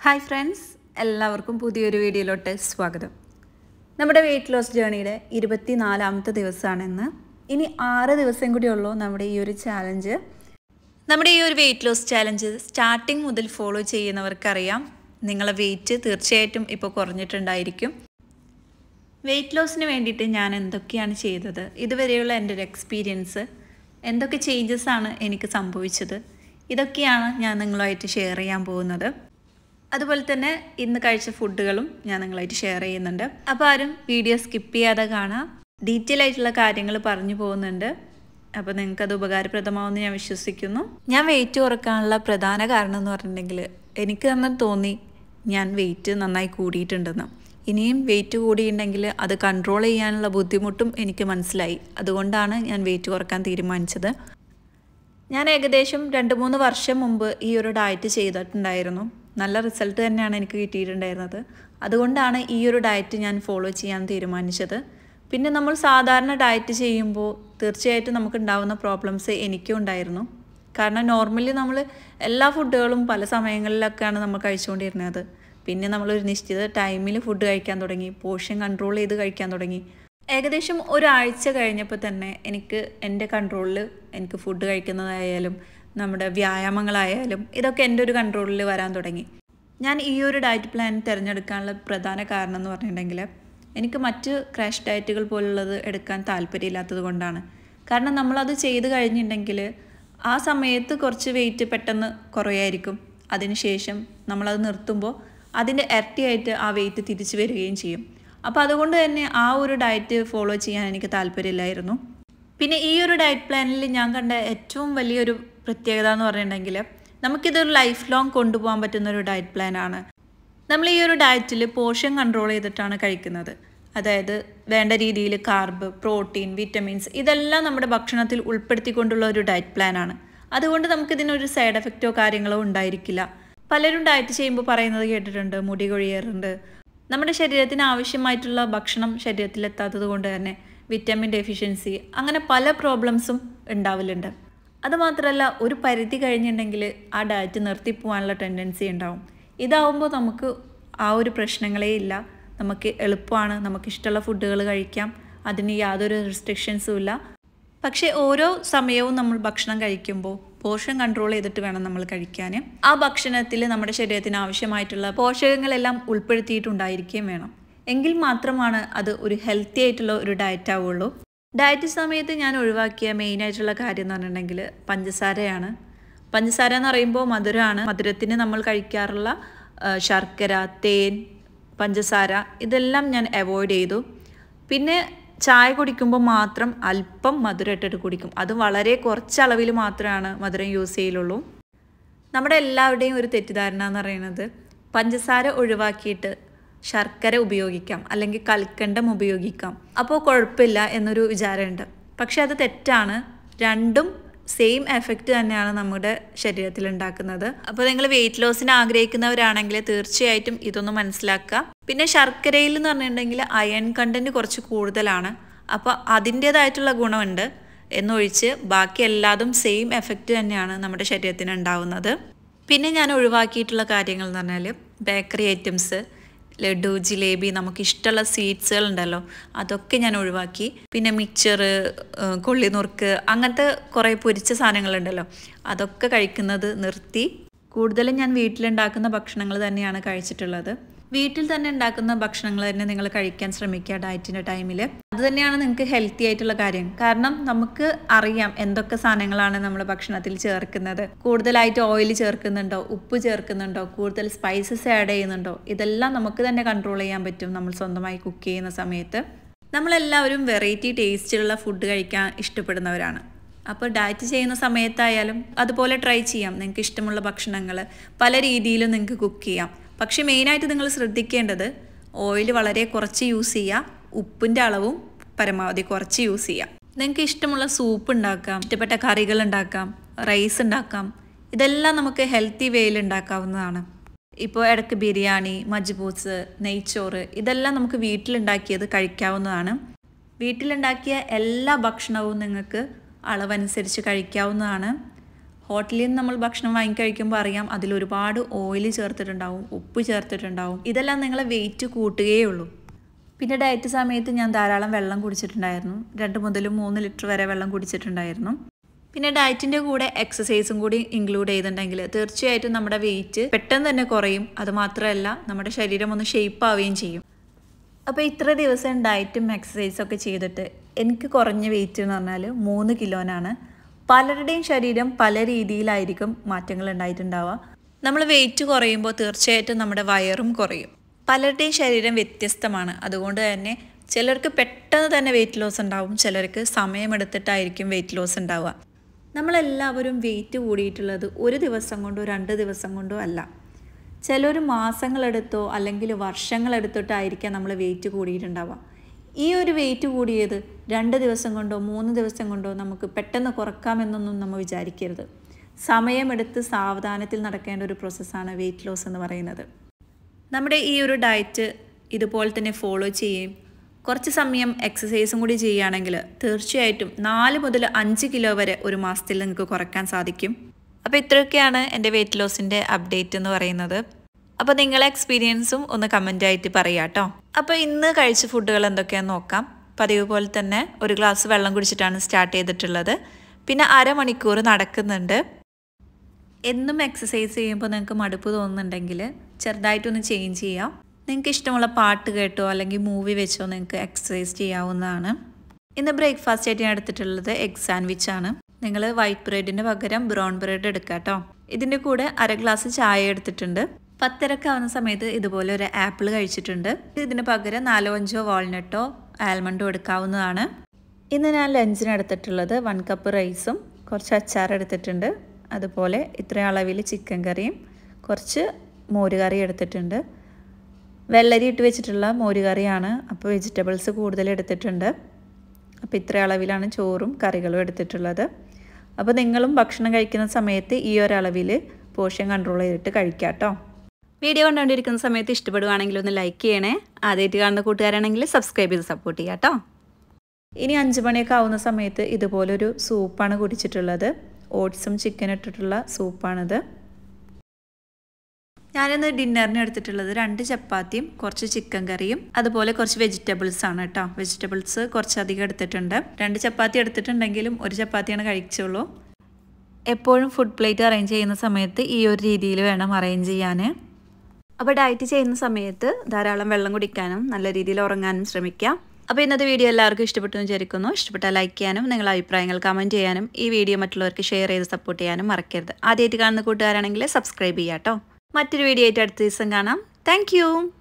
hi friends എല്ലാവർക്കും പുതിയൊരു വീഡിയോയിലോട്ട് സ്വാഗതം നമ്മുടെ വെയിറ്റ് ലോസ് ജേണിയുടെ ഇരുപത്തി നാലാമത്തെ ദിവസമാണ് ഇന്ന് ഇനി ആറ് ദിവസം കൂടി ഉള്ളൂ നമ്മുടെ ഈ ഒരു ചാലഞ്ച് നമ്മുടെ ഈ ഒരു വെയിറ്റ് ലോസ് ചാലഞ്ച് സ്റ്റാർട്ടിങ് മുതൽ ഫോളോ ചെയ്യുന്നവർക്കറിയാം നിങ്ങളെ വെയിറ്റ് തീർച്ചയായിട്ടും ഇപ്പോൾ കുറഞ്ഞിട്ടുണ്ടായിരിക്കും വെയിറ്റ് ലോസിന് വേണ്ടിയിട്ട് ഞാൻ എന്തൊക്കെയാണ് ചെയ്തത് ഇതുവരെയുള്ള എൻ്റെ ഒരു എക്സ്പീരിയൻസ് എന്തൊക്കെ ചേഞ്ചസ് ആണ് എനിക്ക് സംഭവിച്ചത് ഇതൊക്കെയാണ് ഞാൻ നിങ്ങളുമായിട്ട് ഷെയർ ചെയ്യാൻ പോകുന്നത് അതുപോലെ തന്നെ ഇന്ന് കഴിച്ച ഫുഡുകളും ഞാൻ നിങ്ങളായിട്ട് ഷെയർ ചെയ്യുന്നുണ്ട് അപ്പോൾ ആരും വീഡിയോ സ്കിപ്പ് ചെയ്യാതെ കാണാം ഡീറ്റെയിൽ ആയിട്ടുള്ള കാര്യങ്ങൾ പറഞ്ഞു പോകുന്നുണ്ട് അപ്പോൾ നിങ്ങൾക്കത് ഉപകാരപ്രദമാവുമെന്ന് ഞാൻ വിശ്വസിക്കുന്നു ഞാൻ വെയിറ്റ് കുറക്കാനുള്ള പ്രധാന കാരണം എന്ന് പറഞ്ഞിട്ടുണ്ടെങ്കിൽ എനിക്ക് തന്നെ തോന്നി ഞാൻ വെയിറ്റ് നന്നായി കൂടിയിട്ടുണ്ടെന്ന് ഇനിയും വെയിറ്റ് കൂടിയിട്ടുണ്ടെങ്കിൽ അത് കൺട്രോൾ ചെയ്യാനുള്ള ബുദ്ധിമുട്ടും എനിക്ക് മനസ്സിലായി അതുകൊണ്ടാണ് ഞാൻ വെയിറ്റ് കുറക്കാൻ തീരുമാനിച്ചത് ഞാൻ ഏകദേശം രണ്ട് മൂന്ന് വർഷം മുമ്പ് ഈ ഒരു ഡയറ്റ് ചെയ്തിട്ടുണ്ടായിരുന്നു നല്ല റിസൾട്ട് തന്നെയാണ് എനിക്ക് കിട്ടിയിട്ടുണ്ടായിരുന്നത് അതുകൊണ്ടാണ് ഈ ഒരു ഡയറ്റ് ഞാൻ ഫോളോ ചെയ്യാൻ തീരുമാനിച്ചത് പിന്നെ നമ്മൾ സാധാരണ ഡയറ്റ് ചെയ്യുമ്പോൾ തീർച്ചയായിട്ടും നമുക്ക് ഉണ്ടാകുന്ന പ്രോബ്ലംസ് എനിക്കും ഉണ്ടായിരുന്നു കാരണം നോർമലി നമ്മൾ എല്ലാ ഫുഡുകളും പല സമയങ്ങളിലൊക്കെയാണ് നമ്മൾ കഴിച്ചുകൊണ്ടിരുന്നത് പിന്നെ നമ്മളൊരു നിശ്ചിത ടൈമിൽ ഫുഡ് കഴിക്കാൻ തുടങ്ങി പോർഷൻ കൺട്രോൾ ചെയ്ത് കഴിക്കാൻ തുടങ്ങി ഏകദേശം ഒരാഴ്ച കഴിഞ്ഞപ്പോൾ തന്നെ എനിക്ക് എൻ്റെ കൺട്രോളിൽ എനിക്ക് ഫുഡ് കഴിക്കുന്നതായാലും നമ്മുടെ വ്യായാമങ്ങളായാലും ഇതൊക്കെ എൻ്റെ ഒരു കൺട്രോളിൽ വരാൻ തുടങ്ങി ഞാൻ ഈ ഒരു ഡയറ്റ് പ്ലാൻ തിരഞ്ഞെടുക്കാനുള്ള പ്രധാന കാരണം എന്ന് പറഞ്ഞിട്ടുണ്ടെങ്കിൽ എനിക്ക് മറ്റ് ക്രാഷ് ഡയറ്റുകൾ പോലുള്ളത് എടുക്കാൻ താല്പര്യമില്ലാത്തത് കൊണ്ടാണ് കാരണം നമ്മളത് ചെയ്ത് കഴിഞ്ഞിട്ടുണ്ടെങ്കിൽ ആ സമയത്ത് കുറച്ച് വെയിറ്റ് പെട്ടെന്ന് കുറയായിരിക്കും അതിനുശേഷം നമ്മളത് നിർത്തുമ്പോൾ അതിൻ്റെ ഇരട്ടിയായിട്ട് ആ വെയിറ്റ് തിരിച്ചു വരികയും ചെയ്യും അപ്പോൾ അതുകൊണ്ട് തന്നെ ആ ഒരു ഡയറ്റ് ഫോളോ ചെയ്യാൻ എനിക്ക് താല്പര്യമില്ലായിരുന്നു പിന്നെ ഈ ഒരു ഡയറ്റ് പ്ലാനിൽ ഞാൻ കണ്ട ഏറ്റവും വലിയൊരു പ്രത്യേകത എന്ന് പറഞ്ഞിട്ടുണ്ടെങ്കിൽ നമുക്കിതൊരു ലൈഫ് ലോങ് കൊണ്ടുപോകാൻ പറ്റുന്ന ഒരു ഡയറ്റ് പ്ലാനാണ് നമ്മൾ ഈ ഒരു ഡയറ്റിൽ പോഷൻ കൺട്രോൾ ചെയ്തിട്ടാണ് കഴിക്കുന്നത് അതായത് വേണ്ട രീതിയിൽ കാർബ് പ്രോട്ടീൻ വിറ്റമിൻസ് ഇതെല്ലാം നമ്മുടെ ഭക്ഷണത്തിൽ ഉൾപ്പെടുത്തിക്കൊണ്ടുള്ള ഒരു ഡയറ്റ് പ്ലാനാണ് അതുകൊണ്ട് നമുക്കിതിനൊരു സൈഡ് എഫക്റ്റോ കാര്യങ്ങളോ ഉണ്ടായിരിക്കില്ല പലരും ഡയറ്റ് ചെയ്യുമ്പോൾ പറയുന്നത് കേട്ടിട്ടുണ്ട് മുടി കൊഴിയാറുണ്ട് നമ്മുടെ ശരീരത്തിന് ആവശ്യമായിട്ടുള്ള ഭക്ഷണം ശരീരത്തിലെത്താത്തത് കൊണ്ട് തന്നെ വിറ്റമിൻ ഡെഫിഷ്യൻസി അങ്ങനെ പല പ്രോബ്ലംസും ഉണ്ടാവലുണ്ട് അതുമാത്രമല്ല ഒരു പരിധി കഴിഞ്ഞിട്ടുണ്ടെങ്കിൽ ആ ഡയറ്റ് നിർത്തിപ്പോകാനുള്ള ടെൻഡൻസി ഉണ്ടാവും ഇതാവുമ്പോൾ നമുക്ക് ആ ഒരു പ്രശ്നങ്ങളേ ഇല്ല നമുക്ക് എളുപ്പമാണ് നമുക്ക് ഇഷ്ടമുള്ള ഫുഡുകൾ കഴിക്കാം അതിന് യാതൊരു റെസ്ട്രിക്ഷൻസും ഇല്ല പക്ഷേ ഓരോ സമയവും നമ്മൾ ഭക്ഷണം കഴിക്കുമ്പോൾ പോഷൻ കൺട്രോൾ ചെയ്തിട്ട് വേണം നമ്മൾ കഴിക്കാൻ ആ ഭക്ഷണത്തിൽ നമ്മുടെ ശരീരത്തിന് ആവശ്യമായിട്ടുള്ള പോഷകങ്ങളെല്ലാം ഉൾപ്പെടുത്തിയിട്ടുണ്ടായിരിക്കുകയും വേണം എങ്കിൽ മാത്രമാണ് അത് ഒരു ഹെൽത്തി ആയിട്ടുള്ള ഒരു ഡയറ്റ് ആവുള്ളൂ ഡയറ്റ് സമയത്ത് ഞാൻ ഒഴിവാക്കിയ മെയിൻ ആയിട്ടുള്ള കാര്യം എന്ന് പറഞ്ഞിട്ടുണ്ടെങ്കിൽ പഞ്ചസാരയാണ് പഞ്ചസാര എന്ന് പറയുമ്പോൾ മധുരമാണ് മധുരത്തിന് നമ്മൾ കഴിക്കാറുള്ള ശർക്കര തേൻ പഞ്ചസാര ഇതെല്ലാം ഞാൻ അവോയ്ഡ് ചെയ്തു പിന്നെ ചായ കുടിക്കുമ്പോൾ മാത്രം അല്പം മധുരം ഇട്ടിട്ട് കുടിക്കും അത് വളരെ കുറച്ച് അളവിൽ മാത്രമാണ് മധുരം യൂസ് ചെയ്യലുള്ളൂ നമ്മുടെ എല്ലാവരുടെയും ഒരു തെറ്റിദ്ധാരണ എന്ന് പറയുന്നത് പഞ്ചസാര ഒഴിവാക്കിയിട്ട് ശർക്കര ഉപയോഗിക്കാം അല്ലെങ്കിൽ കൽക്കണ്ടം ഉപയോഗിക്കാം അപ്പോൾ കുഴപ്പമില്ല എന്നൊരു വിചാരമുണ്ട് പക്ഷെ അത് തെറ്റാണ് രണ്ടും സെയിം എഫക്റ്റ് തന്നെയാണ് നമ്മുടെ ശരീരത്തിൽ ഉണ്ടാക്കുന്നത് അപ്പോൾ നിങ്ങൾ വെയിറ്റ് ലോസിന് ആഗ്രഹിക്കുന്നവരാണെങ്കിൽ തീർച്ചയായിട്ടും ഇതൊന്ന് മനസ്സിലാക്കുക പിന്നെ ശർക്കരയിൽ എന്ന് പറഞ്ഞിട്ടുണ്ടെങ്കിൽ അയൺ കണ്ടന്റ് കുറച്ച് കൂടുതലാണ് അപ്പോൾ അതിൻ്റേതായിട്ടുള്ള ഗുണമുണ്ട് എന്നൊഴിച്ച് ബാക്കി എല്ലാതും സെയിം എഫക്റ്റ് തന്നെയാണ് നമ്മുടെ ശരീരത്തിന് ഉണ്ടാവുന്നത് പിന്നെ ഞാൻ ഒഴിവാക്കിയിട്ടുള്ള കാര്യങ്ങൾ എന്ന് പറഞ്ഞാൽ ബേക്കറി ഐറ്റംസ് ലഡു ജിലേബി നമുക്ക് ഇഷ്ടമുള്ള സ്വീറ്റ്സുകൾ ഉണ്ടല്ലോ അതൊക്കെ ഞാൻ ഒഴിവാക്കി പിന്നെ മിക്സർ കൊള്ളിനുറുക്ക് അങ്ങനത്തെ കുറേ പൊരിച്ച സാധനങ്ങളുണ്ടല്ലോ അതൊക്കെ കഴിക്കുന്നത് നിർത്തി കൂടുതലും ഞാൻ വീട്ടിലുണ്ടാക്കുന്ന ഭക്ഷണങ്ങൾ തന്നെയാണ് കഴിച്ചിട്ടുള്ളത് വീട്ടിൽ തന്നെ ഉണ്ടാക്കുന്ന ഭക്ഷണങ്ങൾ തന്നെ നിങ്ങൾ കഴിക്കാൻ ശ്രമിക്കുക ഡയറ്റിൻ്റെ ടൈമിൽ അത് തന്നെയാണ് നിങ്ങൾക്ക് ഹെൽത്തി ആയിട്ടുള്ള കാര്യം കാരണം നമുക്ക് അറിയാം എന്തൊക്കെ സാധനങ്ങളാണ് നമ്മൾ ഭക്ഷണത്തിൽ ചേർക്കുന്നത് കൂടുതലായിട്ട് ഓയിൽ ചേർക്കുന്നുണ്ടോ ഉപ്പ് ചേർക്കുന്നുണ്ടോ കൂടുതൽ സ്പൈസസ് ആഡ് ചെയ്യുന്നുണ്ടോ ഇതെല്ലാം നമുക്ക് തന്നെ കൺട്രോൾ ചെയ്യാൻ പറ്റും നമ്മൾ സ്വന്തമായി കുക്ക് ചെയ്യുന്ന സമയത്ത് നമ്മളെല്ലാവരും വെറൈറ്റി ടേസ്റ്റിലുള്ള ഫുഡ് കഴിക്കാൻ ഇഷ്ടപ്പെടുന്നവരാണ് അപ്പോൾ ഡയറ്റ് ചെയ്യുന്ന സമയത്തായാലും അതുപോലെ ട്രൈ ചെയ്യാം നിങ്ങൾക്ക് ഇഷ്ടമുള്ള ഭക്ഷണങ്ങൾ പല രീതിയിലും നിങ്ങൾക്ക് കുക്ക് ചെയ്യാം പക്ഷേ മെയിനായിട്ട് നിങ്ങൾ ശ്രദ്ധിക്കേണ്ടത് ഓയിൽ വളരെ കുറച്ച് യൂസ് ചെയ്യുക ഉപ്പിൻ്റെ അളവും പരമാവധി കുറച്ച് യൂസ് ചെയ്യുക നിങ്ങൾക്ക് ഇഷ്ടമുള്ള സൂപ്പ് ഉണ്ടാക്കാം ഇഷ്ടപ്പെട്ട കറികൾ ഉണ്ടാക്കാം റൈസ് ഉണ്ടാക്കാം ഇതെല്ലാം നമുക്ക് ഹെൽത്തി വേയിൽ ഉണ്ടാക്കാവുന്നതാണ് ഇപ്പോൾ ഇടയ്ക്ക് ബിരിയാണി മജ്ബൂസ് നെയ്ച്ചോറ് ഇതെല്ലാം നമുക്ക് വീട്ടിലുണ്ടാക്കിയത് കഴിക്കാവുന്നതാണ് വീട്ടിലുണ്ടാക്കിയ എല്ലാ ഭക്ഷണവും നിങ്ങൾക്ക് അളവനുസരിച്ച് കഴിക്കാവുന്നതാണ് ഹോട്ടലിൽ നിന്ന് നമ്മൾ ഭക്ഷണം വാങ്ങിക്കഴിക്കുമ്പോൾ അറിയാം അതിൽ ഒരുപാട് ഓയിൽ ചേർത്തിട്ടുണ്ടാവും ഉപ്പ് ചേർത്തിട്ടുണ്ടാവും ഇതെല്ലാം നിങ്ങളെ വെയിറ്റ് കൂട്ടുകയേ ഉള്ളൂ പിന്നെ ഡയറ്റ് സമയത്ത് ഞാൻ ധാരാളം വെള്ളം കുടിച്ചിട്ടുണ്ടായിരുന്നു രണ്ട് മുതൽ മൂന്ന് ലിറ്റർ വരെ വെള്ളം കുടിച്ചിട്ടുണ്ടായിരുന്നു പിന്നെ ഡയറ്റിൻ്റെ കൂടെ എക്സസൈസും കൂടി ഇൻക്ലൂഡ് ചെയ്തിട്ടുണ്ടെങ്കിൽ തീർച്ചയായിട്ടും നമ്മുടെ വെയിറ്റ് പെട്ടെന്ന് തന്നെ കുറയും അതുമാത്രമല്ല നമ്മുടെ ശരീരം ഒന്ന് ഷേപ്പ് ആവുകയും ചെയ്യും അപ്പോൾ ഇത്ര ദിവസം ഡയറ്റും എക്സസൈസും ഒക്കെ ചെയ്തിട്ട് എനിക്ക് കുറഞ്ഞ വെയിറ്റ് എന്ന് പറഞ്ഞാൽ മൂന്ന് കിലോനാണ് പലരുടെയും ശരീരം പല രീതിയിലായിരിക്കും മാറ്റങ്ങൾ ഉണ്ടായിട്ടുണ്ടാവുക നമ്മൾ വെയിറ്റ് കുറയുമ്പോൾ തീർച്ചയായിട്ടും നമ്മുടെ വയറും കുറയും പലരുടെയും ശരീരം വ്യത്യസ്തമാണ് അതുകൊണ്ട് തന്നെ ചിലർക്ക് പെട്ടെന്ന് തന്നെ വെയിറ്റ് ലോസ് ഉണ്ടാവും ചിലർക്ക് സമയമെടുത്തിട്ടായിരിക്കും വെയിറ്റ് ലോസ് ഉണ്ടാവുക നമ്മളെല്ലാവരും വെയിറ്റ് കൂടിയിട്ടുള്ളത് ഒരു ദിവസം കൊണ്ടോ രണ്ട് ദിവസം കൊണ്ടോ അല്ല ചിലർ മാസങ്ങളെടുത്തോ അല്ലെങ്കിൽ വർഷങ്ങളെടുത്തിട്ടായിരിക്കാം നമ്മൾ വെയിറ്റ് കൂടിയിട്ടുണ്ടാവുക ഈ ഒരു വെയിറ്റ് കൂടിയത് രണ്ട് ദിവസം കൊണ്ടോ മൂന്ന് ദിവസം കൊണ്ടോ നമുക്ക് പെട്ടെന്ന് കുറക്കാമെന്നൊന്നും നമ്മൾ വിചാരിക്കരുത് സമയമെടുത്ത് സാവധാനത്തിൽ നടക്കേണ്ട ഒരു പ്രോസസ്സാണ് വെയിറ്റ് ലോസ് എന്ന് പറയുന്നത് നമ്മുടെ ഈ ഒരു ഡയറ്റ് ഇതുപോലെ തന്നെ ഫോളോ ചെയ്യുകയും കുറച്ച് സമയം എക്സസൈസും കൂടി ചെയ്യുകയാണെങ്കിൽ തീർച്ചയായിട്ടും നാല് മുതൽ അഞ്ച് കിലോ വരെ ഒരു മാസത്തിൽ നിങ്ങൾക്ക് കുറയ്ക്കാൻ സാധിക്കും അപ്പോൾ ഇത്രയൊക്കെയാണ് എൻ്റെ വെയിറ്റ് ലോസിൻ്റെ അപ്ഡേറ്റ് എന്ന് പറയുന്നത് അപ്പോൾ നിങ്ങളെ എക്സ്പീരിയൻസും ഒന്ന് കമൻ്റ് ആയിട്ട് പറയാം കേട്ടോ അപ്പോൾ ഇന്ന് കഴിച്ച ഫുഡുകൾ എന്തൊക്കെയാണെന്ന് നോക്കാം പതിവ് പോലെ തന്നെ ഒരു ഗ്ലാസ് വെള്ളം കുടിച്ചിട്ടാണ് സ്റ്റാർട്ട് ചെയ്തിട്ടുള്ളത് പിന്നെ അരമണിക്കൂർ നടക്കുന്നുണ്ട് എന്നും എക്സസൈസ് ചെയ്യുമ്പോൾ നിങ്ങൾക്ക് മടുപ്പ് തോന്നുന്നുണ്ടെങ്കിൽ ചെറുതായിട്ടൊന്ന് ചേഞ്ച് ചെയ്യാം നിങ്ങൾക്ക് ഇഷ്ടമുള്ള പാട്ട് കേട്ടോ അല്ലെങ്കിൽ മൂവി വെച്ചോ നിങ്ങൾക്ക് എക്സസൈസ് ചെയ്യാവുന്നതാണ് ഇന്ന് ബ്രേക്ക്ഫാസ്റ്റ് ആയിട്ട് ഞാൻ എടുത്തിട്ടുള്ളത് എഗ് സാൻഡ്വിച്ച് ആണ് നിങ്ങൾ വൈറ്റ് ബ്രെഡിന് പകരം ബ്രൗൺ ബ്രെഡ് എടുക്കുക കേട്ടോ ഇതിൻ്റെ കൂടെ അര ഗ്ലാസ് ചായ എടുത്തിട്ടുണ്ട് പത്തരക്കാവുന്ന സമയത്ത് ഇതുപോലെ ഒരു ആപ്പിൾ കഴിച്ചിട്ടുണ്ട് ഇതിന് പകരം നാലോ അഞ്ചോ വാൾനട്ടോ ആൽമണ്ടോ എടുക്കാവുന്നതാണ് ഇന്ന് ഞാൻ ലഞ്ചിന് എടുത്തിട്ടുള്ളത് വൺ കപ്പ് റൈസും കുറച്ച് അച്ചാർ എടുത്തിട്ടുണ്ട് അതുപോലെ ഇത്രയും അളവിൽ ചിക്കൻ കറിയും കുറച്ച് മോരുകറി എടുത്തിട്ടുണ്ട് വെള്ളരി ഇട്ട് വെച്ചിട്ടുള്ള മോരുകറിയാണ് അപ്പോൾ വെജിറ്റബിൾസ് കൂടുതൽ എടുത്തിട്ടുണ്ട് അപ്പോൾ ഇത്ര അളവിലാണ് ചോറും കറികളും എടുത്തിട്ടുള്ളത് അപ്പോൾ നിങ്ങളും ഭക്ഷണം കഴിക്കുന്ന സമയത്ത് ഈ ഒരു അളവിൽ പോഷൻ കൺട്രോൾ ചെയ്തിട്ട് കഴിക്കാം കേട്ടോ വീഡിയോ കണ്ടുകൊണ്ടിരിക്കുന്ന സമയത്ത് ഇഷ്ടപ്പെടുവാണെങ്കിൽ ഒന്ന് ലൈക്ക് ചെയ്യണേ ആദ്യമായിട്ട് കാണുന്ന കൂട്ടുകാരാണെങ്കിൽ സബ്സ്ക്രൈബ് ചെയ്ത് സപ്പോർട്ട് ചെയ്യാം കേട്ടോ ഇനി അഞ്ച് മണിയൊക്കെ ആവുന്ന സമയത്ത് ഇതുപോലൊരു സൂപ്പാണ് കുടിച്ചിട്ടുള്ളത് ഓട്സും ചിക്കൻ ഇട്ടിട്ടുള്ള സൂപ്പാണിത് ഞാനിന്ന് ഡിന്നറിന് എടുത്തിട്ടുള്ളത് രണ്ട് ചപ്പാത്തിയും കുറച്ച് ചിക്കൻ കറിയും അതുപോലെ കുറച്ച് വെജിറ്റബിൾസ് ആണ് കേട്ടോ വെജിറ്റബിൾസ് കുറച്ചധികം എടുത്തിട്ടുണ്ട് രണ്ട് ചപ്പാത്തി എടുത്തിട്ടുണ്ടെങ്കിലും ഒരു ചപ്പാത്തിയാണ് കഴിച്ചുള്ളൂ എപ്പോഴും ഫുഡ് പ്ലേറ്റ് അറേഞ്ച് ചെയ്യുന്ന സമയത്ത് ഈ ഒരു രീതിയിൽ വേണം അറേഞ്ച് ചെയ്യാൻ അപ്പോൾ ഡയറ്റ് ചെയ്യുന്ന സമയത്ത് ധാരാളം വെള്ളം കുടിക്കാനും നല്ല രീതിയിൽ ഉറങ്ങാനും ശ്രമിക്കാം അപ്പോൾ ഇന്നത്തെ വീഡിയോ എല്ലാവർക്കും ഇഷ്ടപ്പെട്ടു എന്ന് വിചാരിക്കുന്നു ഇഷ്ടപ്പെട്ടാൽ ലൈക്ക് ചെയ്യാനും നിങ്ങളുടെ അഭിപ്രായങ്ങൾ കമൻറ്റ് ചെയ്യാനും ഈ വീഡിയോ മറ്റുള്ളവർക്ക് ഷെയർ ചെയ്ത് സപ്പോർട്ട് ചെയ്യാനും മറക്കരുത് ആദ്യമായിട്ട് കാണുന്ന കൂട്ടുകാരാണെങ്കിൽ സബ്സ്ക്രൈബ് ചെയ്യാം കേട്ടോ മറ്റൊരു വീഡിയോ ആയിട്ട് അടുത്ത ദിവസം കാണാം താങ്ക്